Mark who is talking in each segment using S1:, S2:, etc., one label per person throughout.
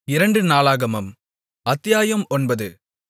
S1: இரண்டு நாளாகமம் அத்தியாயம் ஒன்பது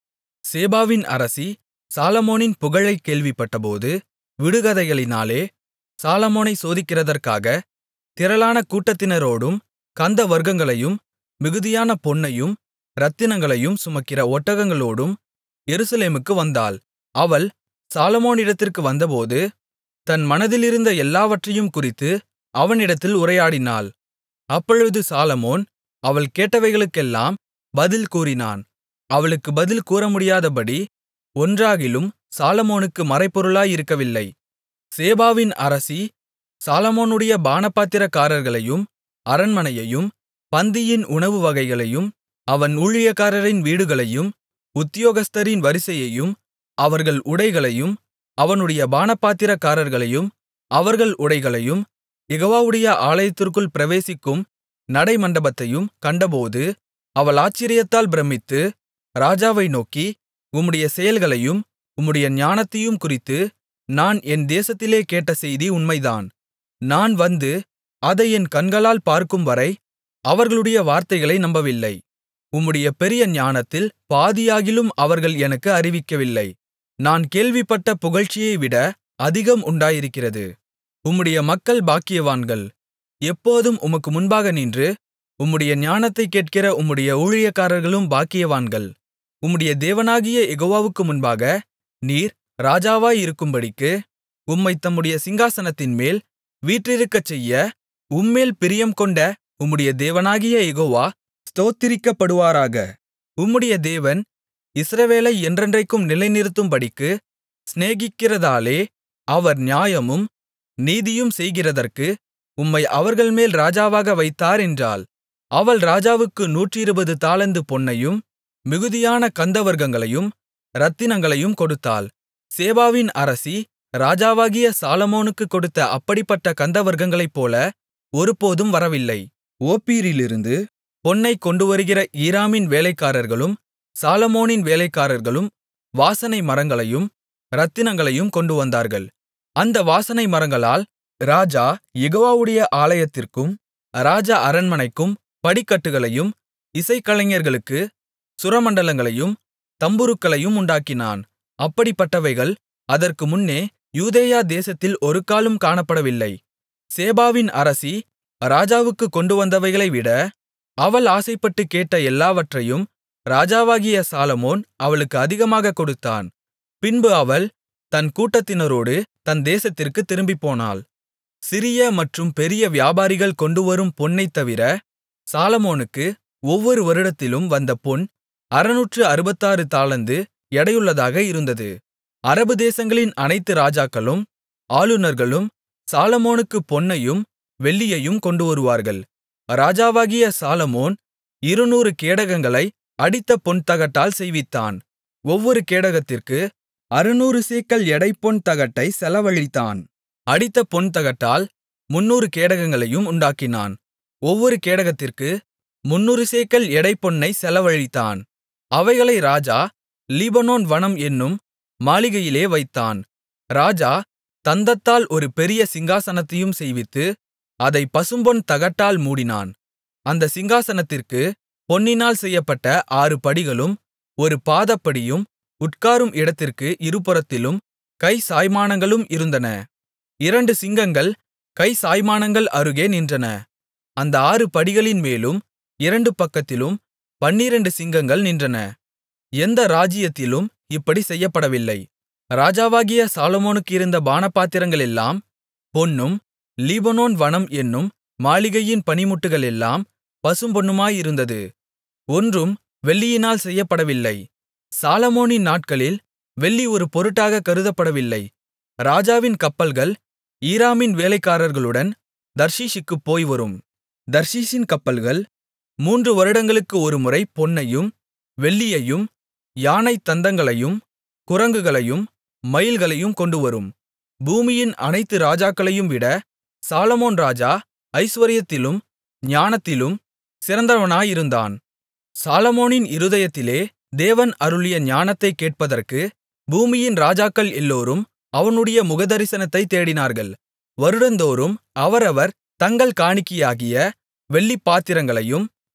S1: சேபாவின் அரசி சாலொமோனின் புகழைக் கேள்விப்பட்டபோது விடுகதைகளினாலே சாலொமோனைச் சோதிக்கிறதற்காக திரளான கூட்டத்தினரோடும் கந்தவர்க்கங்களையும் மிகுதியான பொன்னையும் இரத்தினங்களையும் சுமக்கிற ஒட்டகங்களோடும் எருசலேமுக்கு வந்தாள் அவள் சாலொமோனிடத்திற்கு வந்தபோது தன் மனதிலிருந்த எல்லாவற்றையும் குறித்து அவனிடத்தில் உரையாடினாள் அப்பொழுது சாலொமோன் அவள் கேட்டவைகளுக்கெல்லாம் பதில் கூறினான் அவளுக்குப் பதில் கூறமுடியாதபடி ஒன்றாகிலும் சாலொமோனுக்கு மறைபொருளாயிருக்கவில்லை சேபாவின் அரசி சாலொமோனுடைய பானபாத்திரக்காரர்களையும் அரண்மனையையும் பந்தியின் உணவு வகைகளையும் அவன் ஊழியக்காரரின் வீடுகளையும் உத்தியோகஸ்தரின் வரிசையையும் அவர்கள் உடைகளையும் அவனுடைய பானபாத்திரக்காரர்களையும் அவர்கள் உடைகளையும் யெகோவாவுடைய ஆலயத்திற்குள் பிரவேசிக்கும் நடைமண்டபத்தையும் கண்டபோது அவள் ஆச்சரியத்தால் பிரமித்து ராஜாவை நோக்கி உம்முடைய செயல்களையும் உம்முடைய ஞானத்தையும் குறித்து நான் என் தேசத்திலே கேட்ட செய்தி உண்மைதான் நான் வந்து அதை என் கண்களால் பார்க்கும்வரை அவர்களுடைய வார்த்தைகளை நம்பவில்லை உம்முடைய பெரிய ஞானத்தில் பாதியாகிலும் அவர்கள் எனக்கு அறிவிக்கவில்லை நான் கேள்விப்பட்ட புகழ்ச்சியைவிட அதிகம் உண்டாயிருக்கிறது உம்முடைய மக்கள் பாக்கியவான்கள் எப்போதும் உமக்கு முன்பாக நின்று உம்முடைய ஞானத்தைக் கேட்கிற உம்முடைய ஊழியக்காரர்களும் பாக்கியவான்கள் உம்முடைய தேவனாகிய யெகோவாவுக்கு முன்பாக நீர் ராஜாவாயிருக்கும்படிக்கு உம்மைத் தம்முடைய சிங்காசனத்தின்மேல் வீற்றிருக்கச்செய்ய உம்மேல் பிரியம்கொண்ட உம்முடைய தேவனாகிய யெகோவா ஸ்தோத்திரிக்கப்படுவாராக உம்முடைய தேவன் இஸ்ரவேலை என்றென்றைக்கும் நிலைநிறுத்தும்படிக்கு சிநேகிக்கிறதாலே அவர் நியாயமும் நீதியும் செய்கிறதற்கு உம்மை அவர்கள்மேல் ராஜாவாக வைத்தார் என்றாள் அவள் ராஜாவுக்கு நூற்றிருபது தாலந்து பொன்னையும் மிகுதியான கந்தவர்க்கங்களையும் இரத்தினங்களையும் கொடுத்தாள் சேபாவின் அரசி ராஜாவாகிய சாலொமோனுக்குக் கொடுத்த அப்படிப்பட்ட கந்தவர்க்கங்களைப்போல ஒருபோதும் வரவில்லை ஓப்பீரிலிருந்து பொன்னைக் கொண்டுவருகிற ஈராமின் வேலைக்காரர்களும் சாலொமோனின் வேலைக்காரர்களும் வாசனை மரங்களையும் இரத்தினங்களையும் கொண்டுவந்தார்கள் அந்த வாசனை மரங்களால் ராஜா யெகோவாவுடைய ஆலயத்திற்கும் ராஜ அரண்மனைக்கும் படிக்கட்டுகளையும் இசைக்கலைஞர்களுக்கு சுரமண்டலங்களையும் தம்புருக்களையும் உண்டாக்கினான் அப்படிப்பட்டவைகள் அதற்கு முன்னே யூதேயா தேசத்தில் ஒருக்காலும் காணப்படவில்லை சேபாவின் அரசி ராஜாவுக்குக் கொண்டுவந்தவைகளைவிட அவள் ஆசைப்பட்டுக் கேட்ட எல்லாவற்றையும் ராஜாவாகிய சாலொமோன் அவளுக்கு அதிகமாகக் கொடுத்தான் பின்பு அவள் தன் கூட்டத்தினரோடு தன் தேசத்திற்குத் திரும்பிப்போனாள் சிறிய மற்றும் பெரிய வியாபாரிகள் கொண்டுவரும் பொன்னைத் தவிர சாலொமோனுக்கு ஒவ்வொரு வருடத்திலும் வந்த பொன் அறுநூற்று அறுபத்தாறு தாலந்து எடையுள்ளதாக இருந்தது அரபு தேசங்களின் அனைத்து ராஜாக்களும் ஆளுனர்களும் சாலொமோனுக்குப் பொன்னையும் வெள்ளியையும் கொண்டுவருவார்கள் ராஜாவாகிய சாலொமோன் இருநூறு கேடகங்களை அடித்த பொன்தகட்டால் செய்வித்தான் ஒவ்வொரு கேடகத்திற்கு அறுநூறு சேக்கல் எடை பொன் தகட்டை செலவழித்தான் அடித்த பொன் தகட்டால் முன்னூறு கேடகங்களையும் உண்டாக்கினான் ஒவ்வொரு கேடகத்திற்கு முன்னூறு சேக்கல் எடை பொன்னை செலவழித்தான் அவைகளை ராஜா லீபனோன் வனம் என்னும் மாளிகையிலே வைத்தான் ராஜா தந்தத்தால் ஒரு பெரிய சிங்காசனத்தையும் செய்வித்து அதை பசும்பொன் தகட்டால் மூடினான் அந்த சிங்காசனத்திற்கு பொன்னினால் செய்யப்பட்ட ஆறு படிகளும் ஒரு பாதப்படியும் உட்காரும் இடத்திற்கு இருபுறத்திலும் கை சாய்மானங்களும் இருந்தன இரண்டு சிங்கங்கள் கை சாய்மானங்கள் அருகே நின்றன அந்த ஆறு படிகளின் மேலும் இரண்டு பக்கத்திலும் பன்னிரண்டு சிங்கங்கள் நின்றன எந்த ராஜ்ஜியத்திலும் இப்படி செய்யப்படவில்லை ராஜாவாகிய சாலொமோனுக்கு இருந்த பானபாத்திரங்களெல்லாம் பொன்னும் லீபனோன் வனம் என்னும் மாளிகையின் பணிமுட்டுகளெல்லாம் பசும்பொன்னுமாயிருந்தது ஒன்றும் வெள்ளியினால் செய்யப்படவில்லை சாலமோனின் நாட்களில் வெள்ளி ஒரு பொருட்டாக கருதப்படவில்லை ராஜாவின் கப்பல்கள் ஈராமின் வேலைக்காரர்களுடன் தர்ஷீஷுக்குப் போய் வரும் தர்ஷீசின் கப்பல்கள் மூன்று வருடங்களுக்கு ஒருமுறை பொன்னையும் வெள்ளியையும் யானை தந்தங்களையும் குரங்குகளையும் மயில்களையும் கொண்டுவரும் பூமியின் அனைத்து ராஜாக்களையும் விட சாலமோன் ராஜா ஐசுவரியத்திலும் ஞானத்திலும் சிறந்தவனாயிருந்தான் சாலமோனின் இருதயத்திலே தேவன் அருளிய ஞானத்தைக் கேட்பதற்கு பூமியின் ராஜாக்கள் எல்லோரும் அவனுடைய முகதரிசனத்தைத் தேடினார்கள் வருடந்தோறும் அவரவர் தங்கள் காணிக்கையாகிய வெள்ளிப்பாத்திரங்களையும்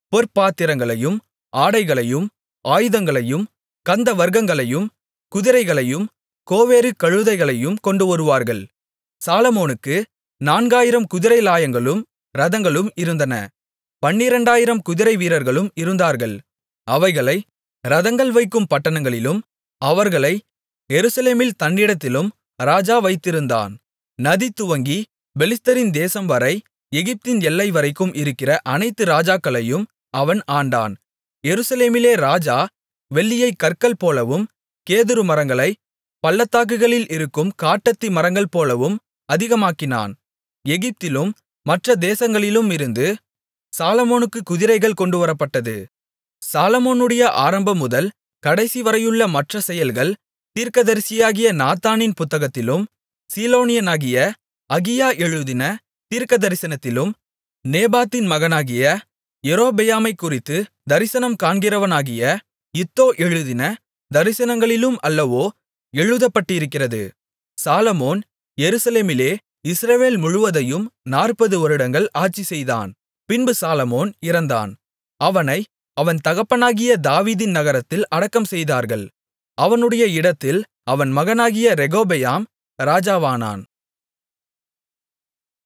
S1: பொற்பாத்திரங்களையும் ஆடைகளையும் ஆயுதங்களையும் கந்தவர்க்கங்களையும் குதிரைகளையும் கோவேறு கழுதைகளையும் கொண்டுவருவார்கள் சாலொமோனுக்கு நான்காயிரம் குதிரைலாயங்களும் இரதங்களும் இருந்தன பன்னிரண்டாயிரம் குதிரைவீரர்களும் இருந்தார்கள் அவைகளை இரதங்கள் வைக்கும் பட்டணங்களிலும் அவர்களை எருசலேமில் தன்னிடத்திலும் ராஜா வைத்திருந்தான் நதி துவங்கி பெலிஸ்தரின் தேசம்வரை எகிப்தின் எல்லைவரைக்கும் இருக்கிற அனைத்து ராஜாக்களையும் அவன் ஆண்டான் எருசலேமிலே ராஜா வெள்ளியைக் கற்கள் போலவும் கேதுரு மரங்களை பள்ளத்தாக்குகளில் இருக்கும் காட்டத்தி மரங்கள் போலவும் அதிகமாக்கினான் எகிப்திலும் மற்ற தேசங்களிலுமிருந்து சாலொமோனுக்கு குதிரைகள் கொண்டுவரப்பட்டது சாலொமோனுடைய ஆரம்பம் முதல் கடைசிவரையுள்ள மற்ற செயல்கள் தீர்க்கதரிசியாகிய நாத்தானின் புத்தகத்திலும் சீலோனியனாகிய அகியா எழுதின தீர்க்கதரிசனத்திலும் நேபாத்தின் மகனாகிய யெரொபெயாமைக் குறித்து தரிசனம் காண்கிறவனாகிய இத்தோ எழுதின தரிசனங்களிலும் அல்லவோ எழுதப்பட்டிருக்கிறது சாலொமோன் எருசலேமிலே இஸ்ரவேல் முழுவதையும் நாற்பது வருடங்கள் ஆட்சிசெய்தான் பின்பு சாலொமோன் இறந்தான் அவனை அவன் தகப்பனாகிய தாவீதின் நகரத்தில் அடக்கம் செய்தார்கள் அவனுடைய இடத்தில் அவன் மகனாகிய ரெகொபெயாம் ராஜாவானான்